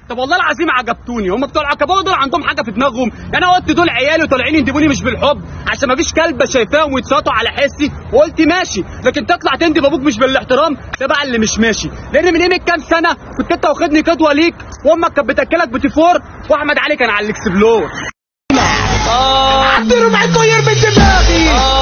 طب والله العظيم عجبتوني هم بتوع العقبه دول عندهم حاجه في دماغهم يعني انا قلت دول عيالي وطالعين يندبوني مش بالحب عشان ما فيش كلبه شايفاهم ويتساطوا على حسي وقلت ماشي لكن تطلع تندب ابوك مش بالاحترام ده بقى اللي مش ماشي لان من قيمه كام سنه كنت انت واخدني قدوه ليك وامك كانت بتاكلك بتيفور واحمد علي كان على الاكسبلور عبد معاكم يرمي دماغي